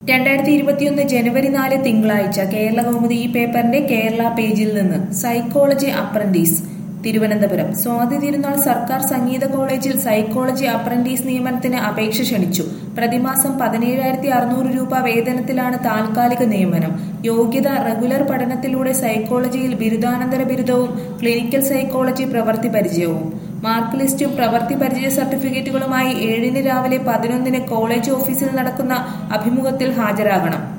രണ്ടായിരത്തി ഇരുപത്തിയൊന്ന് ജനുവരി നാല് തിങ്കളാഴ്ച കേരള കൗമുദി ഈ പേപ്പറിന്റെ കേരള പേജിൽ നിന്ന് സൈക്കോളജി അപ്രന്റീസ് തിരുവനന്തപുരം സ്വാതി തിരുനാൾ സർക്കാർ സംഗീത കോളേജിൽ സൈക്കോളജി അപ്രന്റീസ് നിയമനത്തിന് അപേക്ഷ ക്ഷണിച്ചു പ്രതിമാസം പതിനേഴായിരത്തി അറുന്നൂറ് രൂപ വേതനത്തിലാണ് താൽക്കാലിക നിയമനം യോഗ്യത റെഗുലർ പഠനത്തിലൂടെ സൈക്കോളജിയിൽ ബിരുദാനന്തര ബിരുദവും ക്ലിനിക്കൽ സൈക്കോളജി പ്രവൃത്തി പരിചയവും മാർക്ക് ലിസ്റ്റും പ്രവൃത്തി പരിചയ സർട്ടിഫിക്കറ്റുകളുമായി ഏഴിന് രാവിലെ പതിനൊന്നിന് കോളേജ് ഓഫീസിൽ നടക്കുന്ന അഭിമുഖത്തിൽ ഹാജരാകണം